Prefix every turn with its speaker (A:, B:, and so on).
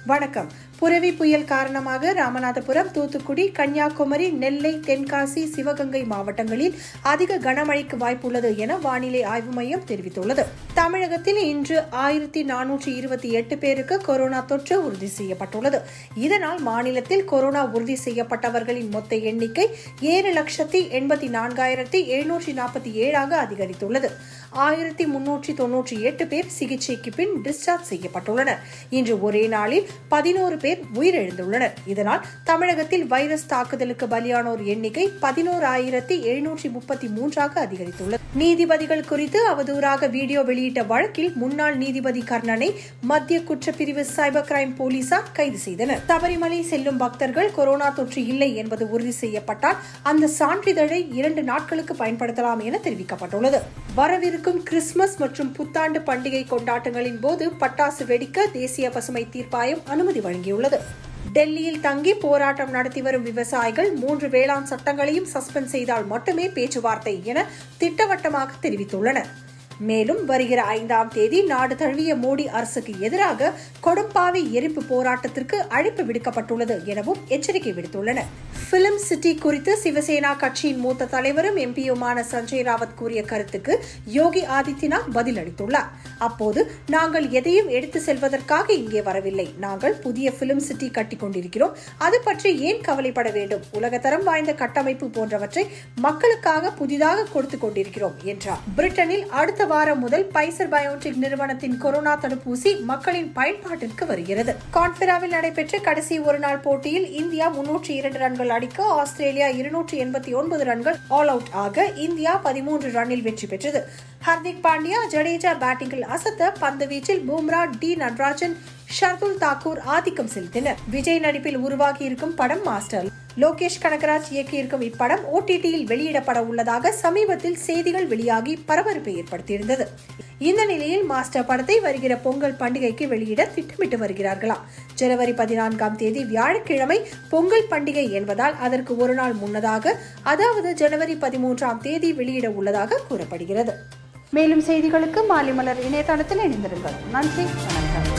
A: வணக்கம் புரவி புயல் காரணமாக ராமநாதபுரம் தூத்துக்குடி கன்னியாகுமரி நெல்லை தென்காசி சிவகங்கை மாவட்டங்களில் அதிக கனமழைக்கு வாய்ப்புள்ளது என வானிலை ஆய்வு மையம் தெரிவித்துள்ளது தமிழகத்தில் இன்று ஆயிரத்தி நானூற்றி இருபத்தி எட்டு பேருக்கு கொரோனா தொற்று உறுதி செய்யப்பட்டுள்ளது இதனால் மாநிலத்தில் கொரோனா உறுதி செய்யப்பட்டவர்களின் மொத்த எண்ணிக்கை ஏழு லட்சத்தி எண்பத்தி நான்காயிரத்தி எழுநூற்றி நாற்பத்தி ஏழாக அதிகரித்துள்ளது ஆயிரத்தி முன்னூற்றி தொன்னூற்றி எட்டு பேர் சிகிச்சைக்கு பின் டிஸ்சார்ஜ் செய்யப்பட்டுள்ளனர் இன்று ஒரே நாளில் பதினோரு பேர் உயிரிழந்துள்ளனர் இதனால் தமிழகத்தில் வைரஸ் தாக்குதலுக்கு பலியானோர் எண்ணிக்கை பதினோரு ஆயிரத்தி எழுநூற்றி முப்பத்தி மூன்றாக அதிகரித்துள்ளது நீதிபதிகள் குறித்து அவதூறாக வீடியோ வெளியிட்ட வழக்கில் முன்னாள் நீதிபதி கர்ணனை மத்திய குற்றப்பிரிவு சைபர் கிரைம் போலீசார் கைது செய்தனர் சபரிமலை செல்லும் பக்தர்கள் கொரோனா தொற்று இல்லை என்பது உறுதி செய்யப்பட்டால் அந்த சான்றிதழை இரண்டு நாட்களுக்கு பயன்படுத்தலாம் என தெரிவிக்கப்பட்டுள்ளது வரவிருக்கும் கிறிஸ்துமஸ் மற்றும் புத்தாண்டு பண்டிகை கொண்டாட்டங்களின் போது பட்டாசு வெடிக்க தேசிய பசுமை தீர்ப்பாயம் அனுமதி வழங்கியுள்ளது டெல்லியில் தங்கி போராட்டம் நடத்தி வரும் விவசாயிகள் மூன்று வேளாண் சட்டங்களையும் சஸ்பெண்ட் செய்தால் மட்டுமே பேச்சுவார்த்தை என திட்டவட்டமாக தெரிவித்துள்ளனர் மேலும் வருகிற ஐந்தாம் தேதி நாடு தழுவிய மோடி அரசுக்கு எதிராக கொடும்பாவி எரிப்பு போராட்டத்திற்கு அழைப்பு விடுக்கப்பட்டுள்ளது எனவும் எச்சரிக்கை விடுத்துள்ளனர் பிலிம் சிட்டி குறித்து சிவசேனா கட்சியின் மூத்த தலைவரும் எம்பியுமான சஞ்சய் ராவத் கூறிய கருத்துக்கு யோகி ஆதித்யநாத் பதிலளித்துள்ளார் அப்போது நாங்கள் எதையும் எடுத்து செல்வதற்காக இங்கே வரவில்லை நாங்கள் புதிய பிலிம் சிட்டி கட்டிக் கொண்டிருக்கிறோம் அது பற்றி ஏன் கவலைப்பட வேண்டும் உலகத்தரம் வாய்ந்த கட்டமைப்பு போன்றவற்றை மக்களுக்காக புதிதாக கொடுத்துக் கொண்டிருக்கிறோம் என்றார் பிரிட்டனில் அடுத்த வாரம் முதல் பைசர் பயோடெக் நிறுவனத்தின் கொரோனா தடுப்பூசி மக்களின் பயன்பாட்டிற்கு வருகிறது கான்பெராவில் நடைபெற்ற கடைசி ஒருநாள் போட்டியில் இந்தியா முன்னூற்றி இரண்டு ரன்கள் அடிக்க ஆஸ்திரேலியா இருநூற்றி எண்பத்தி ஒன்பது ரன்கள் ஆல் அவுட் ஆக இந்தியா பதிமூன்று ரன்னில் வெற்றி பெற்றது ஹர்திக் பாண்டியா ஜடேஜா பேட்டிங்கில் அசத்த பந்து வீச்சில் பும்ரா டி நடராஜன் ஷர்துல் தாக்கூர் ஆதிக்கம் செலுத்தினர் விஜய் நடிப்பில் உருவாகி இருக்கும் படம் மாஸ்டர் லோகேஷ் கனகராஜ் இயக்கியிருக்கும் இப்படம் ஓடிடியில் வெளியிடப்பட உள்ளதாக சமீபத்தில் செய்திகள் வெளியாகி பரபரப்பை ஏற்படுத்தியிருந்தது இந்த நிலையில் மாஸ்டர் படத்தை வருகிற பொங்கல் பண்டிகைக்கு வெளியிட திட்டமிட்டு வருகிறார்களாம் ஜனவரி பதினான்காம் தேதி வியாழக்கிழமை பொங்கல் பண்டிகை என்பதால் அதற்கு ஒரு நாள் முன்னதாக அதாவது ஜனவரி பதிமூன்றாம் தேதி வெளியிட உள்ளதாக கூறப்படுகிறது மேலும் செய்திகளுக்கு மாலிமலர் இணையதளத்தில் இணைந்திருங்கள் நன்றி வணக்கம்